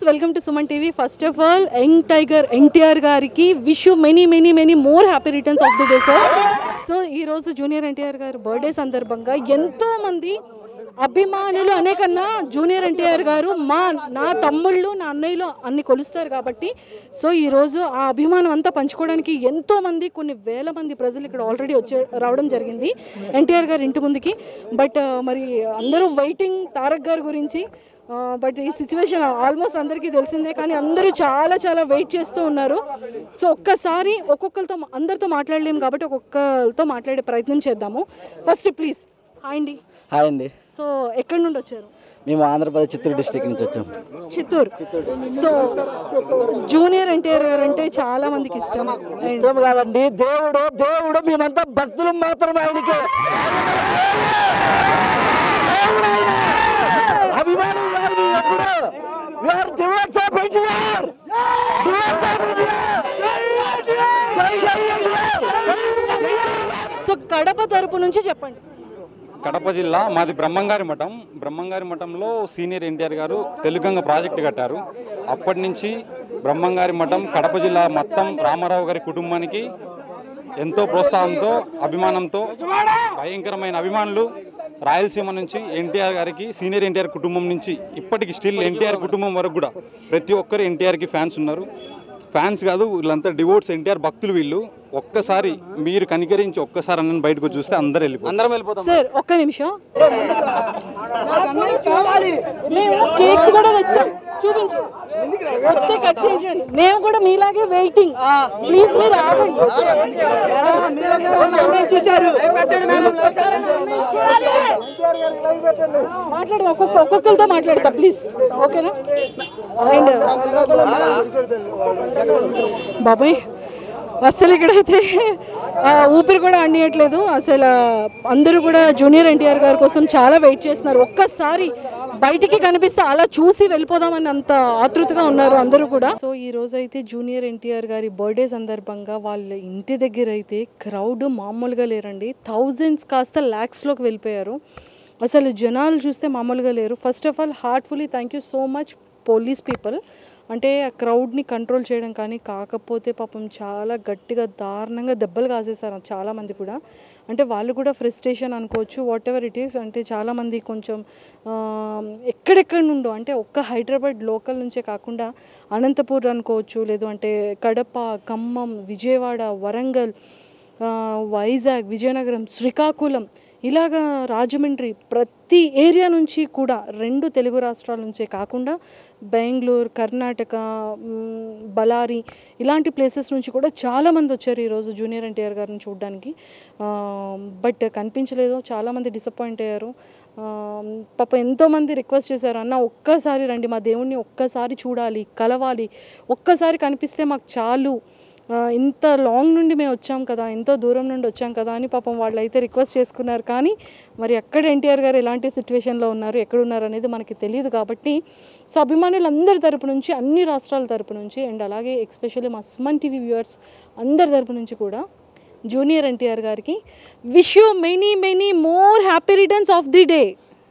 Welcome to Suman TV first of all young tiger NTR గారికి wish you many many many more happy returns of the day sir so ఈరోజు junior NTR garu birthday సందర్భంగా ఎంతో మంది అభిమానులు అనే కన్నా జూనియర్ ఎన్టీఆర్ గారు మా నా తమ్ముళ్ళు నా అన్నయ్యలు అన్ని కొలుస్తారు కాబట్టి సో ఈరోజు ఆ అభిమానం అంతా పంచుకోవడానికి ఎంతో మంది కొన్ని వేల మంది ప్రజలు ఇక్కడ ఆల్రెడీ వచ్చే రావడం జరిగింది ఎన్టీఆర్ గారి ఇంటి ముందుకి బట్ మరి అందరూ వెయిటింగ్ తారక్ గారి గురించి బట్ ఈ సిచ్యువేషన్ ఆల్మోస్ట్ అందరికీ తెలిసిందే కానీ అందరూ చాలా చాలా వెయిట్ చేస్తూ ఉన్నారు సో ఒక్కసారి ఒక్కొక్కరితో అందరితో మాట్లాడలేము కాబట్టి ఒక్కొక్కరితో మాట్లాడే ప్రయత్నం చేద్దాము ఫస్ట్ ప్లీజ్ హాయ్ అండి హాయ్ అండి సో ఎక్కడి నుండి వచ్చారు మేము ఆంధ్రప్రదేశ్ చిత్తూరు డిస్టిక్ నుంచి వచ్చాం చిత్తూరు సో జూనియర్ ఎన్టీఆర్ గారు అంటే చాలా మందికి ఇష్టం ఇష్టం కాదండి దేవుడు దేవుడు మేమంతా భక్తులు మాత్రమే ఆయనకి దేవుడు ఆయన. అభిమానం కాదు మేము ఎప్పుడు We are devotees of NTR. Devotees of NTR. జై జై NTR. సో కడప తరపు నుంచి చెప్పండి కడప జిల్లా మాది బ్రహ్మంగారి మఠం బ్రహ్మంగారి మఠంలో సీనియర్ ఎన్టీఆర్ గారు తెలుగంగ ప్రాజెక్టు కట్టారు అప్పటి నుంచి బ్రహ్మంగారి మఠం కడప జిల్లా మొత్తం రామారావు గారి కుటుంబానికి ఎంతో ప్రోత్సాహంతో అభిమానంతో భయంకరమైన అభిమానులు రాయలసీమ నుంచి ఎన్టీఆర్ గారికి సీనియర్ ఎన్టీఆర్ కుటుంబం నుంచి ఇప్పటికి స్టిల్ ఎన్టీఆర్ కుటుంబం వరకు కూడా ప్రతి ఒక్కరు ఎన్టీఆర్కి ఫ్యాన్స్ ఉన్నారు ఫ్యాన్స్ కాదు వీళ్ళంతా డివోట్స్ ఎన్టీఆర్ భక్తులు వీళ్ళు ఒక్కసారి మీరు కనికరించి ఒక్కసారి అన్న బయటకు చూస్తే అందరు వెళ్ళిపోతారు సార్ ఒక్క నిమిషం మేము కేక్స్ కూడా తెచ్చాం చూపించు వస్తే కట్ చేయండి మేము కూడా మీలాగే వెయిటింగ్ ప్లీజ్ మీరు ఆగండి మాట్లాడు ఒక్కొక్క ఒక్కొక్కరితో మాట్లాడతా ప్లీజ్ ఓకేనా అండ్ బాబాయ్ అస్సలు ఇక్కడైతే ఆ, ఊపిరి కూడా అండియట్లేదు అసలు అందరూ కూడా జూనియర్ ఎన్టీఆర్ గారి కోసం చాలా వెయిట్ చేస్తున్నారు ఒక్కసారి బయటికి కనిపిస్తే అలా చూసి వెళ్ళిపోదామని అంత ఆతృతగా ఉన్నారు అందరూ కూడా సో ఈ రోజు అయితే జూనియర్ ఎన్టీఆర్ గారి బర్త్డే సందర్భంగా వాళ్ళ ఇంటి దగ్గర అయితే క్రౌడ్ మామూలుగా లేరండి థౌజండ్స్ కాస్త ల్యాక్స్లోకి వెళ్ళిపోయారు అసలు జనాలు చూస్తే మామూలుగా లేరు first of all heartfully thank you so much police people అంటే ఆ క్రౌడ్ని కంట్రోల్ చేయడం కానీ కాకపోతే పాపం చాలా గట్టిగా దారుణంగా దెబ్బలు కాసేసారు చాలామంది కూడా అంటే వాళ్ళు కూడా ఫ్రస్ట్రేషన్ అనుకోవచ్చు వాట్ ఎవర్ ఇట్ ఈస్ అంటే చాలామంది కొంచెం ఆ, ఎక్కడెక్కడ నుండో అంటే ఒక్క హైదరాబాద్ లోకల్ నుంచే కాకుండా అనంతపూర్ అనుకోవచ్చు లేదు అంటే కడప ఖమ్మం విజయవాడ వరంగల్ ఆ, వైజాగ్ విజయనగరం శ్రీకాకుళం ఇలాగా రాజమండ్రి ప్రతి ఏరియా నుంచి కూడా రెండు తెలుగు రాష్ట్రాల నుంచే కాకుండా బెంగళూరు కర్ణాటక మ్, బళ్ళారి ఇలాంటి ప్లేసెస్ నుంచి కూడా చాలామంది వచ్చారు ఈరోజు జూనియర్ ఎన్టీఆర్ గారిని చూడడానికి బట్ కనిపించలేదు చాలామంది డిసప్పాయింట్ అయ్యారు ఆ, పాప ఎంతోమంది రిక్వెస్ట్ చేశారు అన్న ఒక్కసారి రండి మా దేవుణ్ణి ఒక్కసారి చూడాలి కలవాలి ఒక్కసారి కనిపిస్తే మాకు చాలు ఆ, ఇంత లాంగ్ నుండి మేము వచ్చాం కదా ఎంతో దూరం నుండి వచ్చాం కదా అని పాపం వాళ్ళు అయితే రిక్వెస్ట్ చేసుకున్నారు కానీ మరి ఎక్కడ ఎన్టీఆర్ గారు ఎలాంటి సిచ్యువేషన్లో ఉన్నారు ఎక్కడ ఉన్నారు అనేది మనకి తెలియదు కాబట్టి సో అభిమానులందరి తరపు నుంచి అన్ని రాష్ట్రాల తరపు నుంచి అండ్ అలాగే ఎక్స్పెషల్లీ మా సుమన్ టీవీ వ్యూవర్స్ అందరి తరపు నుంచి కూడా జూనియర్ ఎన్టీఆర్ గారికి wish you many many more happy returns of the day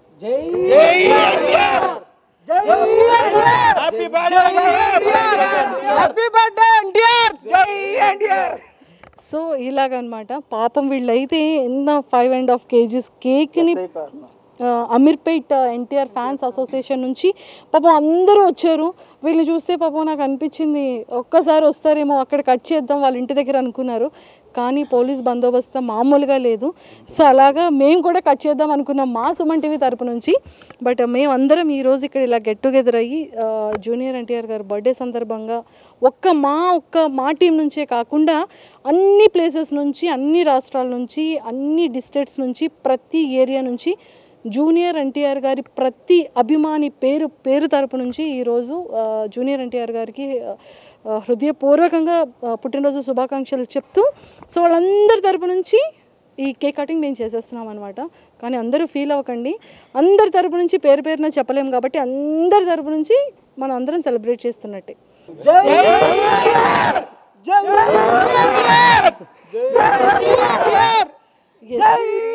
so ఇలాగనమాట పాపం వీళ్ళైతే ఎంత ఫైవ్ అండ్ హాఫ్ కేజీస్ కేక్ని ఆ, అమీర్పేట్ ఎన్టీఆర్ ఫ్యాన్స్ అసోసియేషన్ నుంచి పాపం అందరూ వచ్చారు వీళ్ళని చూస్తే పాపం నాకు అనిపించింది ఒక్కసారి వస్తారేమో అక్కడ కట్ చేద్దాం వాళ్ళ ఇంటి దగ్గర అనుకున్నారు కానీ పోలీస్ బందోబస్తు మామూలుగా లేదు సో అలాగా మేము కూడా కట్ చేద్దాం అనుకున్నాం మా సుమన్ టీవీ తరపు నుంచి బట్ మేమందరం ఈరోజు ఇక్కడ ఇలా గెట్ టుగెదర్ అయ్యి ఆ, జూనియర్ ఎన్టీఆర్ గారు బర్త్డే సందర్భంగా ఒక్క మా ఒక్క మా టీం నుంచే కాకుండా అన్ని ప్లేసెస్ నుంచి అన్ని రాష్ట్రాల నుంచి అన్ని డిస్ట్రిక్ట్స్ నుంచి ప్రతి ఏరియా నుంచి జూనియర్ ఎన్టీఆర్ గారి ప్రతి అభిమాని పేరు పేరు తరపు నుంచి ఈరోజు ఆ, జూనియర్ ఎన్టీఆర్ గారికి ఆ, ఆ, హృదయపూర్వకంగా ఆ, పుట్టినరోజు శుభాకాంక్షలు చెప్తూ సో వాళ్ళందరి తరపు నుంచి ఈ కేక్ కటింగ్ మేము చేసేస్తున్నాం అనమాట కానీ అందరూ ఫీల్ అవ్వకండి అందరి తరపు నుంచి పేరు పేరున చెప్పలేము కాబట్టి అందరి తరపు నుంచి మనం అందరం సెలబ్రేట్ చేస్తున్నట్టే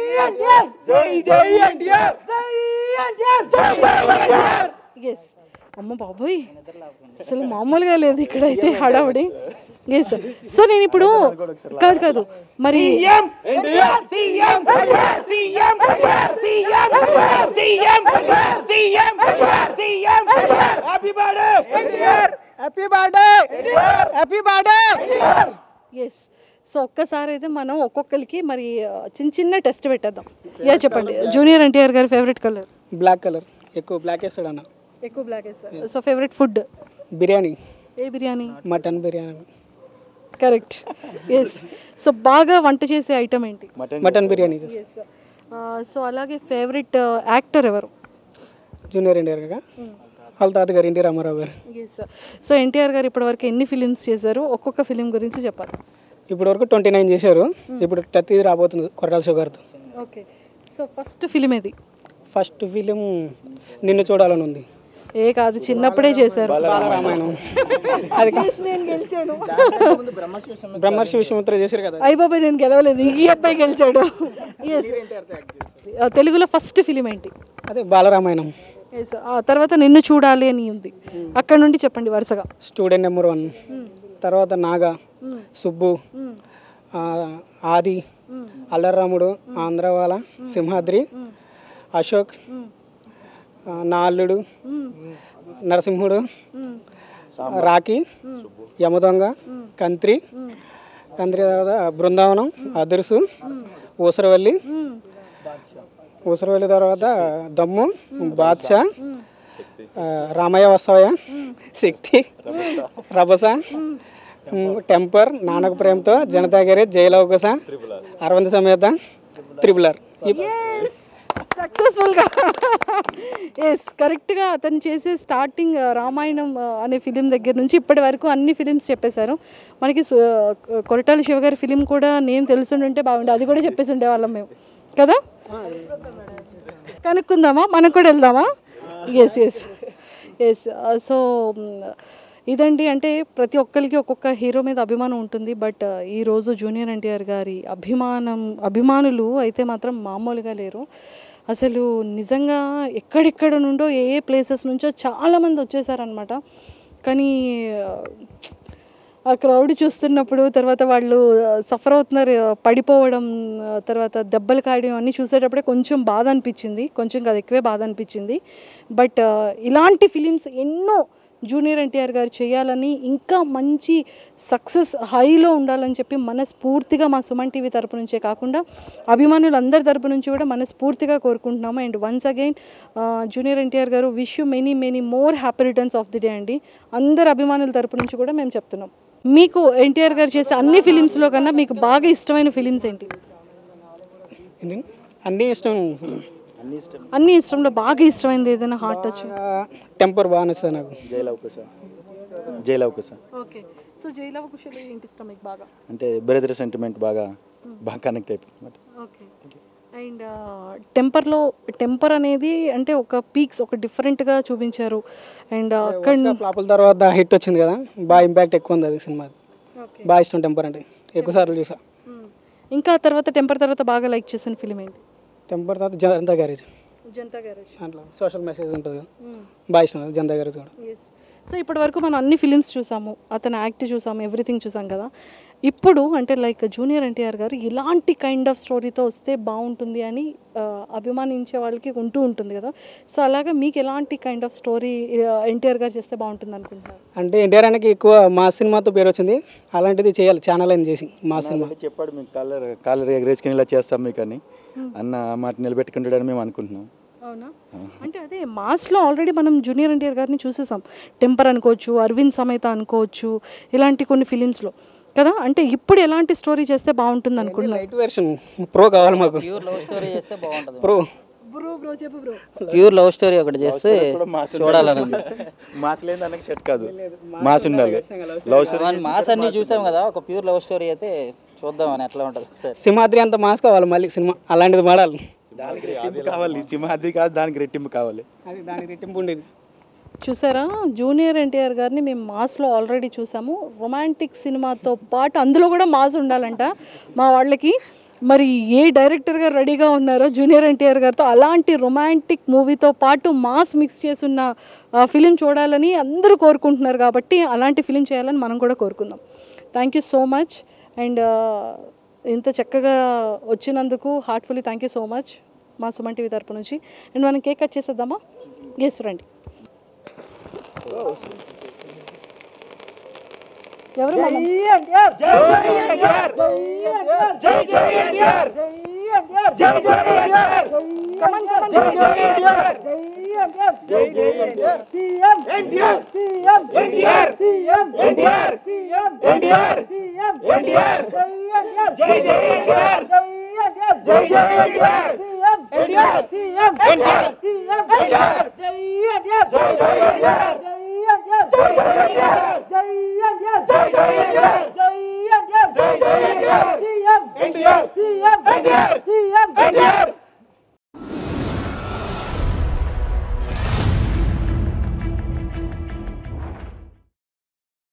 ఎస్ అమ్మ బాబోయ్ అసలు మామూలుగా లేదు ఇక్కడైతే హడావుడి ఎస్ సో నేను ఇప్పుడు కాదు కాదు మరి happy birthday happy birthday yes so ఒక్కసారి అయితే మనం ఒక్కొక్కరికి మరి ఆ, చిన్న చిన్న టెస్ట్ పెట్టేద్దాం యా చెప్పండి జూనియర్ ఎన్టీఆర్ గారి ఫేవరెట్ కలర్ బ్లాక్ కలర్ ఎక్కువ బ్లాక్ వేస్తాడు అన్న ఎక్కువ బ్లాక్ వేస్తారు సో ఫేవరెట్ ఫుడ్ బిర్యానీ ఏ biryani mutton biryani correct yes so బాగా వంట చేసే ఐటమ్ ఏంటి మటన్ బిర్యానీ చేస్తాం ఎస్ సో అలాగే ఫేవరెట్ యాక్టర్ ఎవరు జూనియర్ ఎన్టీఆర్ గారు వాళ్ళ తాతగారు ఎన్టీ రామారావు గారు ఎస్ సో ఎన్టీఆర్ గారు ఇప్పటివరకు ఎన్ని ఫిలిమ్స్ చేశారు ఒక్కొక్క ఫిలిం గురించి చెప్పాలి ఇప్పటి వరకు ట్వంటీ నైన్ చేశారు ఇప్పుడు థర్టీ రాబోతుంది కొర్రాల షుగర్తో ఓకే సో ఫస్ట్ ఫిలిం ఏది ఫస్ట్ ఫిలిం నిన్ను చూడాలని ఉంది ఏ కాదు చిన్నప్పుడే చేశారు బాలరామాయణం అది Yes, నేను గెలిచాను బ్రహ్మర్షి విశ్వమిత్ర చేశారు కదా అయ్య బాబాయ్ నేను గెలవలేదు ఈ అబ్బాయి గెలిచాడు ఎస్ తెలుగులో ఫస్ట్ ఫిలిం ఏంటి అదే బాలరామాయణం ఎస్ ఆ తర్వాత నిన్ను చూడాలి అని ఉంది అక్కడ నుండి చెప్పండి వరుసగా స్టూడెంట్ నెంబర్ వన్ తర్వాత నాగా సుబ్బు ఆ, ఆది అల్లర్రాముడు ఆంధ్రవాల సింహాద్రి అశోక్ ఆ, నా అల్లుడు నరసింహుడు రాఖీ యమదొంగ కంత్రి కంత్రి తర్వాత బృందావనం అదురుసు ఊసరవల్లి ఊసరవల్లి తర్వాత దమ్ము బాద్షా ఆ, రామయ్య వస్తావయ్య శక్తి రభస ఉమ్, టెంపర్ నానక ప్రేమతో జనతా గ్యారేజ్ జయలవకుశ అరవింద సమేత త్రిబులర్ సక్సెస్ఫుల్గా ఎస్ కరెక్ట్గా అతను చేసే స్టార్టింగ్ రామాయణం ఆ, అనే ఫిలిం దగ్గర నుంచి ఇప్పటి వరకు అన్ని ఫిలిమ్స్ చెప్పేశారు మనకి సు- కొరటాల శివ గారి ఫిలిం కూడా నేను తెలుసుంటే బాగుండే అది కూడా చెప్పేసి ఉండేవాళ్ళం మేము కదా కనుక్కుందామా మనం కూడా వెళ్దామా ఎస్ ఎస్ ఎస్ సో ఇదండి అంటే ప్రతి ఒక్కరికి ఒక్కొక్క హీరో మీద అభిమానం ఉంటుంది బట్ ఈరోజు జూనియర్ ఎన్టీఆర్ గారి అభిమానం అభిమానులు అయితే మాత్రం మామూలుగా లేరు అసలు నిజంగా ఎక్కడెక్కడ నుండో ఏ ఏ ప్లేసెస్ నుంచో చాలామంది వచ్చేసారనమాట కానీ ఆ క్రౌడ్ చూస్తున్నప్పుడు తర్వాత వాళ్ళు సఫర్ అవుతున్నారు పడిపోవడం ఆ, తర్వాత దెబ్బలు కాయడం అన్నీ చూసేటప్పుడే కొంచెం బాధ అనిపించింది కొంచెం కాదు ఎక్కువే బాధ అనిపించింది బట్ ఆ, ఇలాంటి ఫిలిమ్స్ ఎన్నో జూనియర్ ఎన్టీఆర్ గారు చేయాలని ఇంకా మంచి సక్సెస్ హైలో ఉండాలని చెప్పి మనస్ఫూర్తిగా మా సుమన్ టీవీ తరపు నుంచే కాకుండా అభిమానులు అందరి తరపు నుంచి కూడా మనస్ఫూర్తిగా కోరుకుంటున్నాము and once again junior NTR garu wish you many many more happy returns of the day అండి అందరు అభిమానుల తరపు నుంచి కూడా మేము చెప్తున్నాం మీకు ఎన్టీఆర్ గారు చేసే అన్ని ఫిలిమ్స్లో కన్నా మీకు బాగా ఇష్టమైన ఫిలిమ్స్ ఏంటి ఏంటి? అన్నీ ఇష్టం అన్ని ఇష్టంలో బాగా ఇష్టమైనది ఏదైనా హార్ట్ టచ్ టెంపర్ బాగా నచ్చుతుంది నాకు జైలవకుశ జైలవకుశ ఓకే సో జైలవ కుషలో ఏంటి ఇష్టం మీకు బాగా అంటే బ్రదర్ సెంటిమెంట్ బాగా బాగా కనెక్ట్ అయిపోతుంది ఓకే అండ్ టెంపర్లో టెంపర్ అనేది అంటే ఒక పీక్స్ ఒక డిఫరెంట్గా చూపించారు అండ్ అక్కడ ఫ్లాపుల తర్వాత హిట్ వచ్చింది కదా బాగా ఇంపాక్ట్ ఎక్కువ ఉంది అది సినిమా ఓకే బాగా ఇష్టం టెంపర్ అంటే ఎక్కువ సార్లు చూసా ఇంకా తర్వాత టెంపర్ తర్వాత బాగా లైక్ చేసిన ఫిలిం ఏంటి టెంపర్ తర్వాత జనతా గ్యారేజ్ జనతా గ్యారేజ్ దాంట్లో సోషల్ మెసేజ్ ఉంటుంది కదా బాగా ఇష్టం అది జనతా గ్యారేజ్ కూడా ఎస్ సో ఇప్పటి వరకు మనం అన్ని ఫిలిమ్స్ చూసాము అతని యాక్ట్ చూసాము ఎవ్రీథింగ్ చూసాం కదా ఇప్పుడు అంటే లైక్ జూనియర్ ఎన్టీఆర్ గారు ఇలాంటి కైండ్ ఆఫ్ స్టోరీతో వస్తే బాగుంటుంది అని ఆ, అభిమానించే వాళ్ళకి ఉంటూ ఉంటుంది కదా సో అలాగా మీకు ఎలాంటి కైండ్ ఆఫ్ స్టోరీ ఎన్టీఆర్ గారు చేస్తే బాగుంటుంది అనుకుంటున్నారు అంటే ఎన్టీఆర్ ఆయనకి ఎక్కువ మా సినిమాతో పేరు వచ్చింది అలాంటిది చేయాలి ఛానల్ అని చేసి మా సినిమా అంటే చెప్పాడు మీకు కాలర్ కాలర్ ఎగరేసుకుని ఇలా చేస్తాం మీకు అని అన్న ఆ మాట నిలబెట్టుకుంటాడని మేము అనుకుంటున్నాం అవునా అంటే అదే మాస్లో ఆల్రెడీ మనం జూనియర్ ఎన్టీఆర్ గారిని చూసేసాం టెంపర్ అనుకోవచ్చు అరవింద్ సమేత అనుకోవచ్చు ఇలాంటి కొన్ని ఫిలిమ్స్లో కదా అంటే ఇప్పుడు ఎలాంటి స్టోరీ చేస్తే బాగుంటుంది అనుకుంటున్నారు లైట్ వెర్షన్ ప్రో కావాలి మాకు ప్యూర్ లవ్ స్టోరీ చేస్తే బాగుంటుంది ప్రో బ్రో బ్రో చెప్పు బ్రో ప్యూర్ లవ్ స్టోరీ ఒకటి చేస్తే చూడాలని మాస్ లేని దానికి సెట్ కాదు మాస్ ఉండాలి లవ్ స్టోరీ మన మాస్ అన్ని చూసాం కదా ఒక ప్యూర్ లవ్ స్టోరీ అయితే చూద్దామని ఎట్లా ఉంటుంది ఒకసారి సింహాద్రి అంత మాస్ కావాలి మళ్ళీ సినిమా అలాంటిది వాడాలి దానికి రెట్టింపు కావాలి సింహాద్రి కాదు దానికి రెట్టింపు కావాలి అది దానికి రెట్టింపు ఉండేది చూసారా జూనియర్ ఎన్టీఆర్ గారిని మేము మాస్లో ఆల్రెడీ చూసాము రొమాంటిక్ సినిమాతో పాటు అందులో కూడా మాస్ ఉండాలంట మా వాళ్ళకి మరి ఏ డైరెక్టర్ గారు రెడీగా ఉన్నారో జూనియర్ ఎన్టీఆర్ గారితో అలాంటి రొమాంటిక్ మూవీతో పాటు మాస్ మిక్స్ చేస్తున్న ఫిలిం చూడాలని అందరూ కోరుకుంటున్నారు కాబట్టి అలాంటి ఫిలిం చేయాలని మనం కూడా కోరుకుందాం thank you so much and ఇంత చక్కగా వచ్చినందుకు heartfully thank you so much మా సుమన్ టీవీ తరపు నుంచి అండ్ మనం కేక్ కట్ చేసేద్దామా ఎస్ రండి ఎవరు మామ? Come on, come on. NTR